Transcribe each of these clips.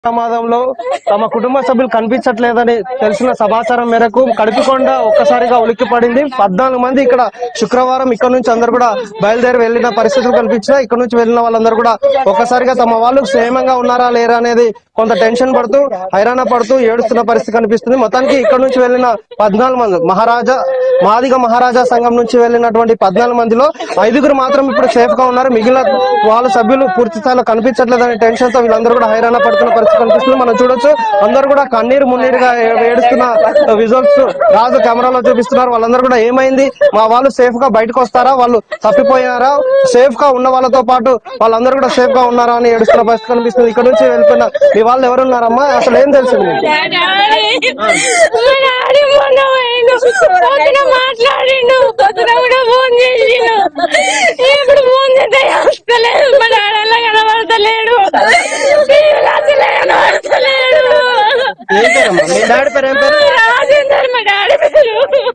ప్రమాదంలో తమ కుటుంబ సభ్యులు కనిపించట్లేదని తెలిసిన సమాచారం మేరకు కడుపుకొండ ఒక్కసారిగా ఉలిక్కి పడింది పద్నాలుగు మంది ఇక్కడ శుక్రవారం ఇక్కడ నుంచి అందరు కూడా బయలుదేరి వెళ్లిన పరిస్థితులు కనిపించినాయి ఇక్కడ నుంచి వెళ్ళిన వాళ్ళందరూ కూడా ఒక్కసారిగా తమ వాళ్ళు క్షేమంగా ఉన్నారా లేరా అనేది కొంత టెన్షన్ పడుతూ హైరాణ పడుతూ ఏడుస్తున్న పరిస్థితి కనిపిస్తుంది మొత్తానికి ఇక్కడ నుంచి వెళ్ళిన పద్నాలుగు మంది మహారాజా మాదిగ మహారాజా సంఘం నుంచి వెళ్ళినటువంటి పద్నాలుగు మందిలో ఐదుగురు మాత్రం ఇప్పుడు సేఫ్ గా ఉన్నారు మిగిలిన వాళ్ళ సభ్యులు పూర్తి స్థాయిలో కనిపించట్లేదనే టెన్షన్ తో వీళ్ళందరూ కూడా హైరాణ పడుతున్న పరిస్థితి కనిపిస్తుంది మనం చూడొచ్చు అందరూ కూడా కన్నీరు మున్నీరుగా ఏ- ఏడుస్తున్న విజువల్స్ రాజు కెమెరాలో చూపిస్తున్నారు వాళ్ళందరూ కూడా ఏమైంది మా వాళ్ళు సేఫ్ గా బయటకు వస్తారా వాళ్ళు తప్పిపోయారా సేఫ్ గా ఉన్న వాళ్ళతో పాటు వాళ్ళందరూ కూడా సేఫ్ గా ఉన్నారా అని ఏడుస్తున్న పరిస్థితి కనిపిస్తుంది ఇక్కడ నుంచి వెళ్ళిపోయిన మీ వాళ్ళు ఎవరున్నారమ్మా అసలు ఏం తెలిసింది మీకు డాడీ మా డాడీ మొన్న పోయిండు పొద్దున మాట్లాడిండు పొద్దున కూడా ఫోన్ చేసిండు ఇప్పుడు ఫోన్ చేస్తే వస్తలేదు మా డాడీ అలా కనబడతలేడు టీవీలో అసలే కనబడతలేడు ఏం పేరమ్మా మీ డాడీ పేరు ఏం పేరు రాజేందర్ మా డాడీ పేరు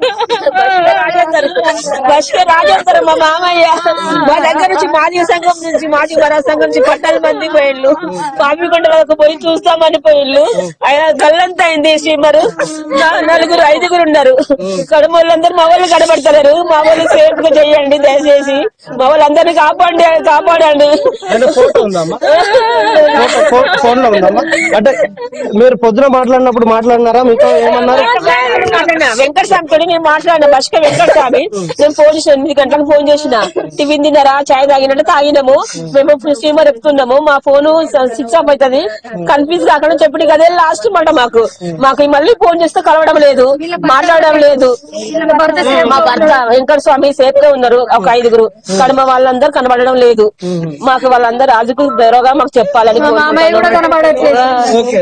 బస్కే రాజేస్తారు మా మామయ్య మా దగ్గర నుంచి మాజీ సంఘం నుంచి మాజీ వరా సంఘం నుంచి పట్టాల మంది పోయిళ్ళు పాపికొండ వరకు పోయి చూస్తామని పోయిళ్ళు ఆయన గల్లంత అయింది స్టీమర్ నా- నలుగురు ఐదుగురు ఉన్నారు కడుమోళ్ళందరూ మా వాళ్ళు కనబడతారు మా వాళ్ళు సేఫ్ గా చెయ్యండి దయచేసి మా వాళ్ళందరినీ కాపాడండి కాపాడండి అంటే ఫోటో ఉందమ్మా ఫోటో ఫో- ఫోన్ లో ఉందమ్మా అంటే మీరు పొద్దున మాట్లాడినప్పుడు మాట్లాడినారా మీతో ఏమన్నారు మాట్లాడినా వెంకట స్వామి తోటి నేను మాట్లాడినా బస్క వెంకట స్వామి నేను ఫోన్ చేసిన ఎనిమిది గంటలకు ఫోన్ చేసిన టిఫిన్ తిన్నారా చాయ్ తాగినట్టు తాగినాము మేము స్టీమర్ ఎక్కుతున్నాము మా ఫోన్ స్విచ్ ఆఫ్ అవుతుంది కన్ఫ్యూజ్ కాకుండా చెప్పండి కదే లాస్ట్ మాట మాకు మాకు మళ్ళీ ఫోన్ చేస్తే కలవడం లేదు మాట్లాడడం లేదు మా భర్త వెంకట స్వామి సేఫ్ గా ఉన్నారు ఒక ఐదుగురు కడమ వాళ్ళందరూ కనబడడం లేదు మాకు వాళ్ళందరూ రాజుకు దొరగా మాకు చెప్పాలని ఓకే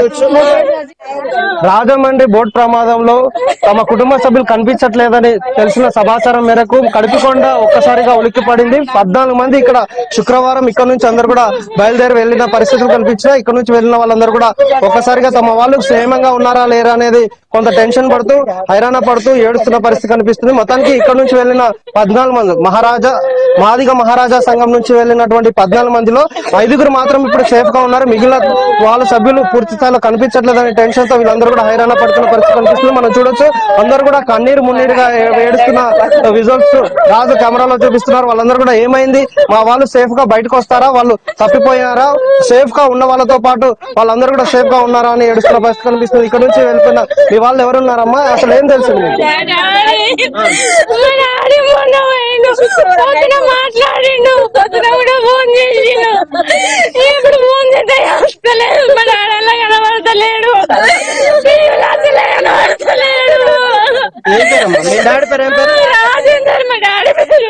రాజమండ్రి బోట్ ప్రమాదంలో తమ కుటుంబ సభ్యులు కనిపించట్లేదని తెలిసిన సమాచారం మేరకు కడుపుకొండ ఒక్కసారిగా ఉలిక్కి పడింది పద్నాలుగు మంది ఇక్కడ శుక్రవారం ఇక్కడ నుంచి అందరు కూడా బయలుదేరి వెళ్లిన పరిస్థితులు కనిపించినాయి ఇక్కడ నుంచి వెళ్ళిన వాళ్ళందరూ కూడా ఒక్కసారిగా తమ వాళ్ళు క్షేమంగా ఉన్నారా లేరా అనేది కొంత టెన్షన్ పడుతూ హైరాణ పడుతూ ఏడుస్తున్న పరిస్థితి కనిపిస్తుంది మొత్తానికి ఇక్కడ నుంచి వెళ్ళిన పద్నాలుగు మంది మహారాజా మాదిగ మహారాజా సంఘం నుంచి వెళ్ళినటువంటి పద్నాలుగు మందిలో ఐదుగురు మాత్రం ఇప్పుడు సేఫ్ గా ఉన్నారు మిగిలిన వాళ్ళ సభ్యులు పూర్తి స్థాయిలో కనిపించట్లేదనే టెన్షన్ తో వీళ్ళందరూ కూడా హైరాణ పడుతున్న పరిస్థితి కనిపిస్తుంది మనం చూడొచ్చు అందరూ కూడా కన్నీరు మున్నీరుగా ఏ- ఏడుస్తున్న విజువల్స్ రాజు కెమెరాలో చూపిస్తున్నారు వాళ్ళందరూ కూడా ఏమైంది మా వాళ్ళు సేఫ్ గా బయటకు వస్తారా వాళ్ళు తప్పిపోయారా సేఫ్ గా ఉన్న వాళ్ళతో పాటు వాళ్ళందరూ కూడా సేఫ్ గా ఉన్నారా అని ఏడుస్తున్న పరిస్థితి కనిపిస్తుంది ఇక్కడ నుంచి వెళ్ళిపోయిన మీ వాళ్ళు ఎవరున్నారమ్మా అసలు ఏం తెలిసింది మీకు డాడీ మా డాడీ మొన్న పోయిండు పొద్దున మాట్లాడిండు పొద్దున కూడా ఫోన్ చేసిండు ఇప్పుడు ఫోన్ చేస్తే వస్తలేదు మా డాడీ అలా కనబడతలేడు టీవీలో అసలే కనబడతలేడు ఏం పేరమ్మా మీ డాడీ పేరు ఏం పేరు రాజేందర్ మా డాడీ పేరు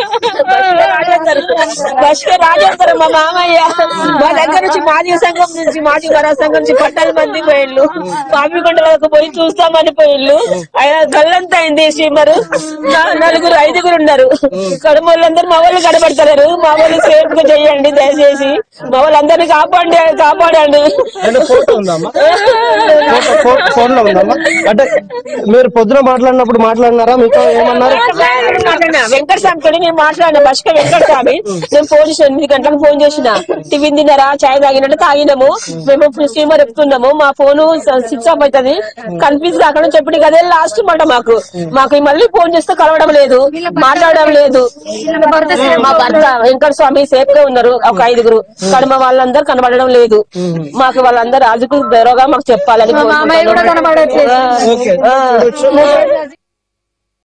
బస్కే రాజేస్తారు మా మామయ్య మా దగ్గర నుంచి మాజీ సంఘం నుంచి మాజీ వరా సంఘం నుంచి పట్టాల మంది పోయిళ్ళు పాపికొండ వరకు పోయి చూస్తామని పోయిళ్ళు ఆయన గల్లంత అయింది స్టీమర్ నా- నలుగురు ఐదుగురు ఉన్నారు కడుమోళ్ళందరూ మా వాళ్ళు కనబడతారు మా వాళ్ళు సేఫ్ గా చెయ్యండి దయచేసి మా వాళ్ళందరినీ కాపాడండి కాపాడండి అంటే ఫోటో ఉందమ్మా ఫోటో ఫో- ఫోన్ లో ఉందమ్మా అంటే మీరు పొద్దున మాట్లాడినప్పుడు మాట్లాడినారా మీతో ఏమన్నారు మాట్లాడినా వెంకట స్వామి తోటి నేను మాట్లాడినా బస్క వెంకట స్వామి నేను ఫోన్ చేసిన ఎనిమిది గంటలకు ఫోన్ చేసిన టిఫిన్ తిన్నారా చాయ్ తాగినట్టు తాగినాము మేము స్టీమర్ ఎక్కుతున్నాము మా ఫోన్ స్విచ్ ఆఫ్ అవుతుంది కన్ఫ్యూజ్ కాకుండా చెప్పండి కదే లాస్ట్ మాట మాకు మాకు మళ్ళీ ఫోన్ చేస్తే కలవడం లేదు మాట్లాడడం లేదు మా భర్త వెంకట స్వామి సేఫ్ గా ఉన్నారు ఒక ఐదుగురు కడమ వాళ్ళందరూ కనబడడం లేదు మాకు వాళ్ళందరూ రాజుకు దొరగా మాకు చెప్పాలని ఓకే